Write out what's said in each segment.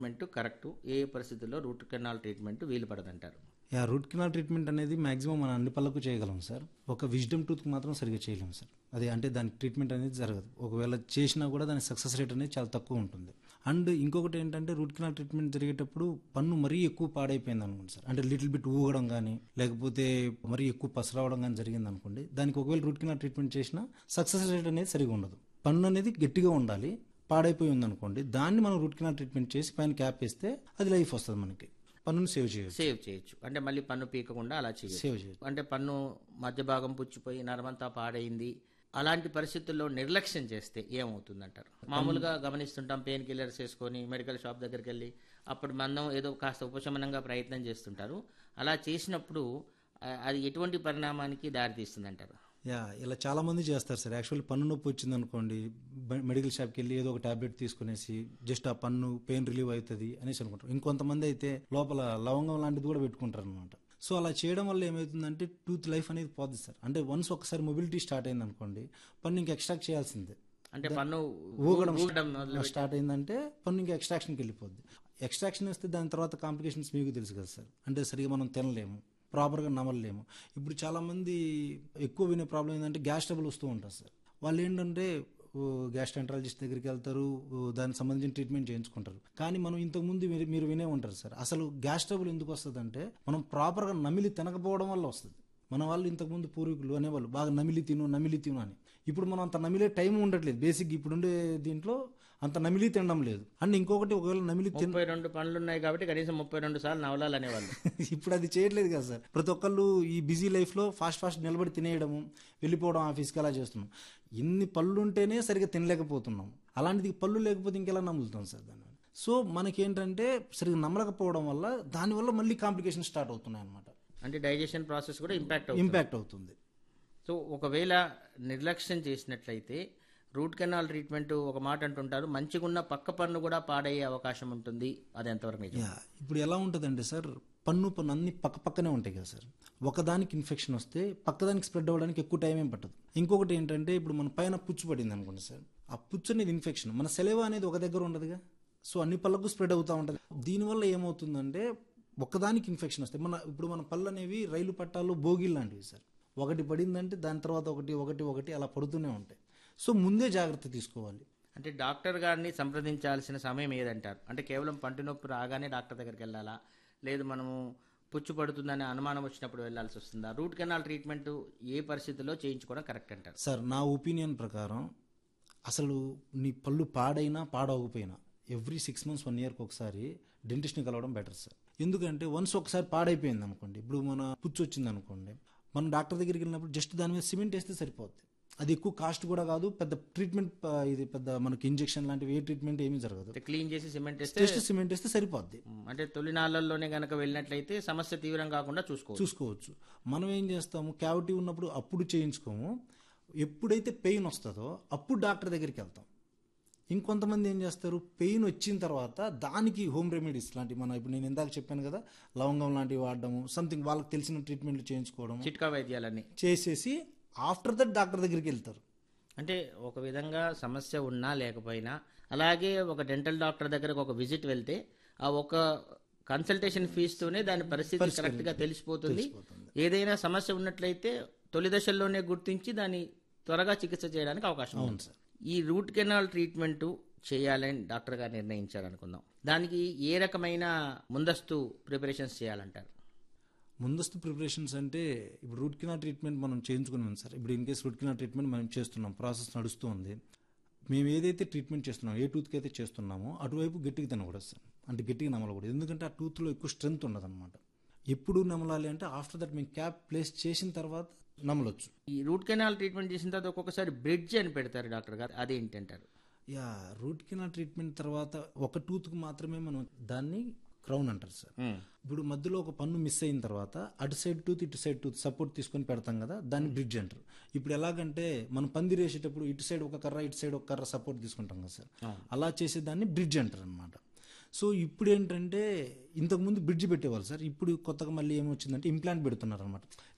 treatment correct ఏ పరిస్థితుల్లో route canal treatment వీలు పడదంటారు యా రూట్ కెనాల్ ట్రీట్మెంట్ అనేది మాక్సిమం మన అన్ని పళ్ళకు చేయగలం సార్ ఒక విజ్డమ్ టూత్కి మాత్రం సరిగ్గా చేయలేము సార్ అది అంటే దానికి ట్రీట్మెంట్ అనేది జరగదు ఒకవేళ చేసినా కూడా దాని సక్సెస్ రేట్ అనేది చాలా తక్కువ ఉంటుంది అండ్ ఇంకొకటి ఏంటంటే రూట్ కెనాల్ ట్రీట్మెంట్ జరిగేటప్పుడు పన్ను మరీ ఎక్కువ పాడైపోయింది అనుకోండి సార్ అంటే లిటిల్ బిట్ ఊగడం కానీ లేకపోతే మరీ ఎక్కువ పస రావడం కానీ జరిగింది అనుకోండి దానికి ఒకవేళ రూట్ కెనాల్ ట్రీట్మెంట్ చేసినా సక్సెస్ రేట్ అనేది సరిగా ఉండదు పన్ను అనేది గట్టిగా ఉండాలి పాడైపోయి ఉందనుకోండి దాన్ని మనం రూట్ కెనాల్ ట్రీట్మెంట్ చేసి పైన క్యాప్ వేస్తే అది లైఫ్ వస్తుంది మనకి పన్నును సేవ్ చేయొచ్చు సేవ్ చేయొచ్చు అంటే మళ్ళీ పన్ను పీకకుండా అలా చేయొచ్చు సేవ్ చేయొచ్చు అంటే పన్ను మధ్య భాగం పుచ్చిపోయి నరమంతా పాడైంది అలాంటి పరిస్థితుల్లో నిర్లక్ష్యం చేస్తే ఏమవుతుందంటారు మామూలుగా గమనిస్తుంటాం పెయిన్ కిల్లర్స్ వేసుకొని మెడికల్ షాప్ దగ్గరికి వెళ్ళి అప్పుడు మనం ఏదో కాస్త ఉపశమనంగా ప్రయత్నం చేస్తుంటారు అలా చేసినప్పుడు ఆ, అది ఎటువంటి పరిణామానికి దారితీస్తుందంటారు యా ఇలా చాలా మంది చేస్తారు సార్ యాక్చువల్లీ పన్ను నొప్పి వచ్చింది అనుకోండి బ- మెడికల్ షాప్కి వెళ్ళి ఏదో ఒక టాబ్లెట్ తీసుకునేసి జస్ట్ ఆ పన్ను పెయిన్ రిలీవ్ అవుతుంది అనేసి అనుకుంటారు ఇంకొంతమంది అయితే లోపల లవంగం లాంటిది కూడా పెట్టుకుంటారు అనమాట సో అలా చేయడం వల్ల ఏమవుతుందంటే టూత్ లైఫ్ అనేది పోద్ది సార్ అంటే వన్స్ ఒకసారి మొబిలిటీ స్టార్ట్ అయింది అనుకోండి పన్ను ఇంకా ఎక్స్ట్రాక్ట్ చేయాల్సిందే అంటే పన్ను ఊగడం ఊగడం మొదలు స్టార్ట్ అయిందంటే పన్ను ఇంకా ఎక్స్ట్రాక్షన్కి వెళ్ళిపోద్ది ఎక్స్ట్రాక్షన్ వస్తే దాని తర్వాత కాంప్లికేషన్స్ మీకు తెలుసు కదా సార్ అంటే సరిగా మనం తినలేము ప్రాపర్గా నమలలేము ఇప్పుడు చాలామంది ఎక్కువ వినే ప్రాబ్లం ఏంటంటే గ్యాస్ ట్రబుల్ వస్తూ ఉంటారు సార్ వాళ్ళు ఏంటంటే గ్యాస్ట్రాంట్రాలజిస్ట్ దగ్గరికి వెళ్తారు ఓ, దానికి సంబంధించిన ట్రీట్మెంట్ చేయించుకుంటారు కానీ మనం ఇంతకుముందు మీరు మీరు వినే ఉంటారు సార్ అసలు గ్యాస్ ట్రబుల్ ఎందుకు వస్తుందంటే మనం ప్రాపర్గా నమిలి తినకపోవడం వల్ల వస్తుంది మన వాళ్ళు ఇంతకుముందు పూర్వీకులు అనేవాళ్ళు బాగా నమిలి తిను నమిలి తిను అని ఇప్పుడు మనం అంత నమిలే టైం ఉండట్లేదు బేసిక్ ఇప్పుడుండే దీంట్లో అంత నమిలి తినడం లేదు అండ్ ఇంకొకటి ఒకవేళ నమిలి తిన ముప్పై రెండు పనులు ఉన్నాయి కాబట్టి కనీసం ముప్పై రెండు సార్లు నవలాలనేవాళ్ళు ఇప్పుడు అది చేయట్లేదు కదా సార్ ప్రతి ఒక్కళ్ళు ఈ బిజీ లైఫ్లో ఫాస్ట్ ఫాస్ట్ నిలబడి తినేయడము వెళ్ళిపోవడం ఆఫీస్కి అలా చేస్తున్నాం ఇన్ని పళ్ళు ఉంటేనే సరిగ్గా తినలేకపోతున్నాం అలాంటిది పళ్ళు లేకపోతే ఇంకెలా నమ్ములుతాం సార్ దాన్ని సో మనకేంటంటే సరిగ్గా నమ్మలేకపోవడం వల్ల దానివల్ల మళ్ళీ కాంప్లికేషన్ స్టార్ట్ అవుతున్నాయి అనమాట అంటే డైజెషన్ ప్రాసెస్ కూడా ఇంపాక్ట్ అవుతుంది ఇంపాక్ట్ అవుతుంది సో ఒకవేళ నిర్లక్ష్యం చేసినట్లయితే రూట్ కెనాల్ ట్రీట్మెంట్ ఒక మాట అంటుంటారు మంచిగున్న పక్క పన్ను కూడా పాడయ్యే అవకాశం ఉంటుంది అది ఎంతవరకు నిజం యా ఇప్పుడు ఎలా ఉంటుందంటే సార్ పన్ను పన్ను అన్ని పక్క పక్కనే ఉంటాయి కదా సార్ ఒకదానికి ఇన్ఫెక్షన్ వస్తే పక్కదానికి స్ప్రెడ్ అవ్వడానికి ఎక్కువ టైం ఏం పట్టదు ఇంకొకటి ఏంటంటే ఇప్పుడు మన పైన పుచ్చు పడింది అనుకోండి సార్ ఆ పుచ్చు అనేది ఇన్ఫెక్షన్ మన సెలవు అనేది ఒక దగ్గర ఉండదుగా సో అన్ని పళ్ళకు స్ప్రెడ్ అవుతూ ఉంటుంది దీనివల్ల ఏమవుతుందంటే ఒకదానికి ఇన్ఫెక్షన్ వస్తాయి మన ఇప్పుడు మన పళ్ళు అనేవి రైలు పట్టాలు బోగిల్ లాంటివి సార్ ఒకటి పడిందంటే దాని తర్వాత ఒకటి ఒకటి ఒకటి అలా పడుతూనే ఉంటాయి సో ముందే జాగ్రత్త తీసుకోవాలి అంటే డాక్టర్ గారిని సంప్రదించాల్సిన సమయం ఏదంటారు అంటే కేవలం పంటి నొప్పి రాగానే డాక్టర్ దగ్గరికి వెళ్ళాలా లేదు మనము పుచ్చు పడుతుందనే అనుమానం వచ్చినప్పుడు వెళ్ళాల్సి వస్తుందా రూట్ కెనాల్ ట్రీట్మెంట్ ఏ పరిస్థితుల్లో చేయించుకోవడం కరెక్ట్ అంటారు సార్ నా ఒపీనియన్ ప్రకారం అసలు నీ పళ్ళు పాడైనా పాడవకపోయినా ఎవ్రీ సిక్స్ మంత్స్ వన్ ఇయర్కి ఒకసారి డెంటిస్ట్ని కలవడం బెటర్ సార్ ఎందుకంటే వన్స్ ఒకసారి పాడైపోయింది అనుకోండి ఇప్పుడు మన పుచ్చు వచ్చింది అనుకోండి మనం డాక్టర్ దగ్గరికి వెళ్ళినప్పుడు జస్ట్ దాని మీద సిమెంట్ వేస్తే సరిపోద్ది అది ఎక్కువ కాస్ట్ కూడా కాదు పెద్ద ట్రీట్మెంట్ ఇది పెద్ద మనకి ఇంజెక్షన్ లాంటివి ఏ ట్రీట్మెంట్ ఏమీ జరగదు అంటే క్లీన్ చేసి సిమెంట్ వేస్తే జస్ట్ సిమెంట్ వేస్తే సరిపోద్ది ఉమ్, అంటే తొలినాళ్ళల్లోనే గనక వెళ్ళినట్లయితే సమస్య తీవ్రం కాకుండా చూసుకోవచ్చు చూసుకోవచ్చు మనం ఏం చేస్తాము క్యావిటీ ఉన్నప్పుడు అప్పుడు చేయించుకోము ఎప్పుడైతే పెయిన్ వస్తుందో అప్పుడు డాక్టర్ దగ్గరికి వెళ్తాం ఇంకొంతమంది ఏం చేస్తారు పెయిన్ వచ్చిన తర్వాత దానికి హోమ్ రెమెడీస్ లాంటివి మనం ఇప్పుడు నేను ఇందాక చెప్పాను కదా లవంగం లాంటివి వాడడము సంథింగ్ వాళ్ళకి తెలిసిన ట్రీట్మెంట్లు చేయించుకోవడం చిట్కా వైద్యాలన్నీ చేసేసి ఆఫ్టర్ దట్ డాక్టర్ దగ్గరికి వెళ్తారు అంటే ఒక విధంగా సమస్య ఉన్నా లేకపోయినా అలాగే ఒక డెంటల్ డాక్టర్ దగ్గరకు ఒక విజిట్ వెళ్తే ఆ ఒక కన్సల్టేషన్ ఫీజుతోనే దాని పరిస్థితి కరెక్ట్ గా తెలిసిపోతుంది ఏదైనా సమస్య ఉన్నట్లయితే తొలి దశల్లోనే గుర్తించి దాన్ని త్వరగా చికిత్స చేయడానికి అవకాశం ఉంది ఈ రూట్ కెనాల్ ట్రీట్మెంట్ చేయాలని డాక్టర్ గారు నిర్ణయించారనుకుందాం దానికి ఏ రకమైన ముందస్తు ప్రిపరేషన్స్ చేయాలంటారు ముందస్తు ప్రిపరేషన్స్ అంటే ఇప్పుడు రూట్ కెనాల్ ట్రీట్మెంట్ మనం చేయించుకున్నాం సార్ ఇప్పుడు in case root canal treatment మనం చేస్తున్నాం ప్రాసెస్ నడుస్తూ ఉంది మేము ఏదైతే ట్రీట్మెంట్ చేస్తున్నామో ఏ టూత్కి అయితే చేస్తున్నామో అటువైపు గట్టిగా తినకూడదు సార్ అంటే గట్టిగా నమలకూడదు ఎందుకంటే ఆ టూత్లో ఎక్కువ స్ట్రెంత్ ఉండదన్నమాట ఎప్పుడు నమలాలి అంటే ఆఫ్టర్ దట్ మేము క్యాప్ ప్లేస్ చేసిన తర్వాత నమలొచ్చు ఈ రూట్ కెనాల్ ట్రీట్మెంట్ చేసిన తర్వాత ఒక్కొక్కసారి బ్రిడ్జ్ అని పెడతారు డాక్టర్ గారు అదేంటి అంటారు యా రూట్ కెనాల్ ట్రీట్మెంట్ తర్వాత ఒక టూత్కి మాత్రమే మనం దాన్ని క్రౌన్ అంటారు సార్ ఇప్పుడు మధ్యలో ఒక పన్ను మిస్ అయిన తర్వాత అటు సైడ్ టూత్ ఇటు సైడ్ టూత్ సపోర్ట్ తీసుకొని పెడతాం కదా దాన్ని బ్రిడ్జ్ అంటారు ఇప్పుడు ఎలాగంటే మనం పందిరి వేసేటప్పుడు ఇటు సైడ్ ఒక కర్ర ఇటు సైడ్ ఒక కర్ర సపోర్ట్ తీసుకుంటాం కదా సార్ అలా చేసేదాన్ని బ్రిడ్జ్ అంటారు అనమాట సో ఇప్పుడు ఏంటంటే ఇంతకుముందు బ్రిడ్జ్ పెట్టేవాళ్ళు సార్ ఇప్పుడు కొత్తగా మళ్ళీ ఏమొచ్చిందంటే ఇంప్లాంట్ పెడుతున్నారు అనమాట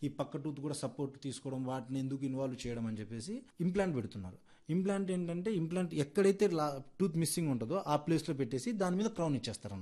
ఈ పక్క టూత్ కూడా సపోర్ట్ తీసుకోవడం వాటిని ఎందుకు ఇన్వాల్వ్ చేయడం అని చెప్పేసి ఇంప్లాంట్ పెడుతున్నారు ఇంప్లాంట్ ఏంటంటే ఇంప్లాంట్ ఎక్కడైతే టూత్ మిస్సింగ్ ఉంటుందో ఆ ప్లేస్లో పెట్టేసి దాని మీద క్రౌన్ ఇచ్చేస్తారు